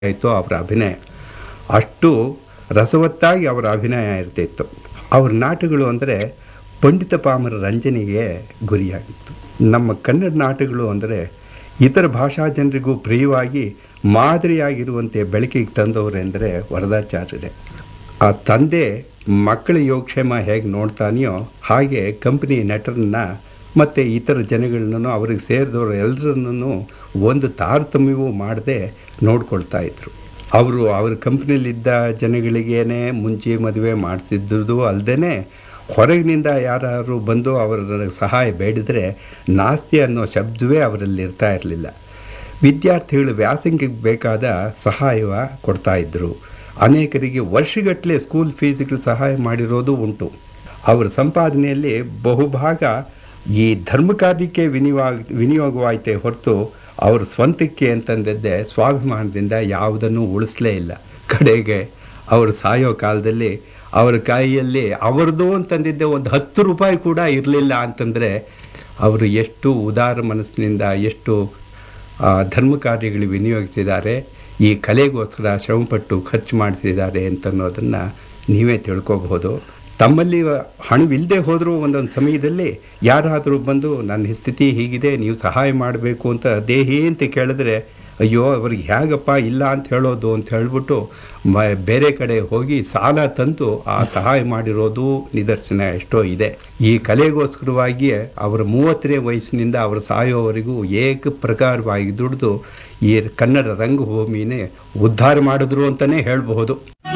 ಆಯಿತು ಅವರ ಅಭಿನಯ ಅಷ್ಟು ರಸವತ್ತಾಗಿ ಅವರ ಅಭಿನಯ ಇರ್ತಿತ್ತು ಅವ್ರ ನಾಟಕಗಳು ಅಂದರೆ ಪಂಡಿತ ಪಾಮರ ರಂಜನೆಗೆ ಗುರಿಯಾಗಿತ್ತು ನಮ್ಮ ಕನ್ನಡ ನಾಟಕಗಳು ಅಂದರೆ ಇತರ ಭಾಷಾ ಜನರಿಗೂ ಪ್ರಿಯವಾಗಿ ಮಾದರಿಯಾಗಿರುವಂತೆ ಬೆಳಕಿಗೆ ತಂದವರೆಂದರೆ ವರದಾಚಾರ್ಯರೇ ಆ ತಂದೆ ಮಕ್ಕಳ ಯೋಗಕ್ಷೇಮ ಹೇಗೆ ನೋಡ್ತಾನೆಯೋ ಹಾಗೆ ಕಂಪನಿ ನಟರನ್ನ ಮತ್ತು ಇತರ ಜನಗಳನ್ನೂ ಅವ್ರಿಗೆ ಸೇರಿದವರು ಎಲ್ಲರನ್ನೂ ಒಂದು ತಾರತಮ್ಯವೂ ಮಾಡದೆ ನೋಡ್ಕೊಳ್ತಾ ಇದ್ರು ಅವರು ಅವ್ರ ಕಂಪ್ನಿಲಿದ್ದ ಜನಗಳಿಗೇನೆ ಮುಂಚೆ ಮದುವೆ ಮಾಡಿಸಿದ್ದು ಅಲ್ಲದೆ ಹೊರಗಿನಿಂದ ಯಾರು ಬಂದು ಅವರ ಸಹಾಯ ಬೇಡಿದರೆ ನಾಸ್ತಿ ಅನ್ನೋ ಶಬ್ದವೇ ಅವರಲ್ಲಿ ಇರ್ತಾ ಇರಲಿಲ್ಲ ವಿದ್ಯಾರ್ಥಿಗಳು ವ್ಯಾಸಂಗಕ್ಕೆ ಬೇಕಾದ ಸಹಾಯವ ಕೊಡ್ತಾ ಇದ್ದರು ಅನೇಕರಿಗೆ ವರ್ಷಗಟ್ಟಲೆ ಸ್ಕೂಲ್ ಫೀಸ್ಗಳು ಸಹಾಯ ಮಾಡಿರೋದು ಉಂಟು ಅವರ ಸಂಪಾದನೆಯಲ್ಲಿ ಬಹುಭಾಗ ಈ ಧರ್ಮ ಕಾರ್ಯಕ್ಕೆ ವಿನಿಯೋಗ ವಿನಿಯೋಗವಾಯಿತೇ ಹೊರತು ಅವ್ರ ಸ್ವಂತಕ್ಕೆ ಅಂತಂದಿದ್ದೆ ಸ್ವಾಭಿಮಾನದಿಂದ ಯಾವುದನ್ನು ಉಳಿಸ್ಲೇ ಇಲ್ಲ ಕಡೆಗೆ ಅವರು ಸಾಯೋ ಕಾಲದಲ್ಲಿ ಅವರ ಕೈಯಲ್ಲಿ ಅವರದು ಅಂತಂದಿದ್ದೆ ಒಂದು ಹತ್ತು ರೂಪಾಯಿ ಕೂಡ ಇರಲಿಲ್ಲ ಅಂತಂದರೆ ಅವರು ಎಷ್ಟು ಉದಾರ ಮನಸ್ಸಿನಿಂದ ಎಷ್ಟು ಆ, ಧರ್ಮ ಕಾರ್ಯಗಳು ವಿನಿಯೋಗಿಸಿದ್ದಾರೆ ಈ ಕಲೆಗೋಸ್ಕರ ಶ್ರಮಪಟ್ಟು ಖರ್ಚು ಮಾಡಿಸಿದ್ದಾರೆ ಅಂತನ್ನೋದನ್ನು ನೀವೇ ತಿಳ್ಕೊಬಹುದು ತಮ್ಮಲ್ಲಿ ಹಣವಿಲ್ಲದೆ ಹೋದರೂ ಒಂದೊಂದು ಸಮಯದಲ್ಲಿ ಯಾರಾದರೂ ಬಂದು ನನ್ನ ಸ್ಥಿತಿ ಹೀಗಿದೆ ನೀವು ಸಹಾಯ ಮಾಡಬೇಕು ಅಂತ ದೇಹಿ ಅಂತ ಕೇಳಿದ್ರೆ ಅಯ್ಯೋ ಅವ್ರಿಗೆ ಹೇಗಪ್ಪ ಇಲ್ಲ ಅಂತ ಹೇಳೋದು ಅಂತ ಹೇಳ್ಬಿಟ್ಟು ಮ ಬೇರೆ ಕಡೆ ಹೋಗಿ ಸಾಲ ತಂದು ಆ ಸಹಾಯ ಮಾಡಿರೋದು ನಿದರ್ಶನ ಎಷ್ಟೋ ಇದೆ ಈ ಕಲೆಗೋಸ್ಕರವಾಗಿಯೇ ಅವರ ಮೂವತ್ತನೇ ವಯಸ್ಸಿನಿಂದ ಅವರು ಸಾಯೋವರೆಗೂ ಏಕ ಪ್ರಕಾರವಾಗಿ ದುಡಿದು ಈ ಕನ್ನಡ ರಂಗಭೂಮಿನೇ ಉದ್ಧಾರ ಮಾಡಿದ್ರು ಅಂತಲೇ ಹೇಳಬಹುದು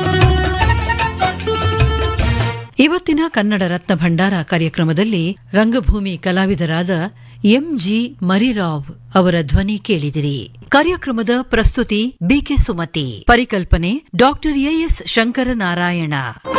ಇವತ್ತಿನ ಕನ್ನಡ ರತ್ನ ಭಂಡಾರ ಕಾರ್ಯಕ್ರಮದಲ್ಲಿ ರಂಗಭೂಮಿ ಕಲಾವಿದರಾದ ಎಂಜಿ ಮರಿರಾವ್ ಅವರ ಧ್ವನಿ ಕೇಳಿದಿರಿ ಕಾರ್ಯಕ್ರಮದ ಪ್ರಸ್ತುತಿ ಬಿಕೆ ಸುಮತಿ ಪರಿಕಲ್ಪನೆ ಡಾಕ್ಟರ್ ಎಎಸ್ ಶಂಕರನಾರಾಯಣ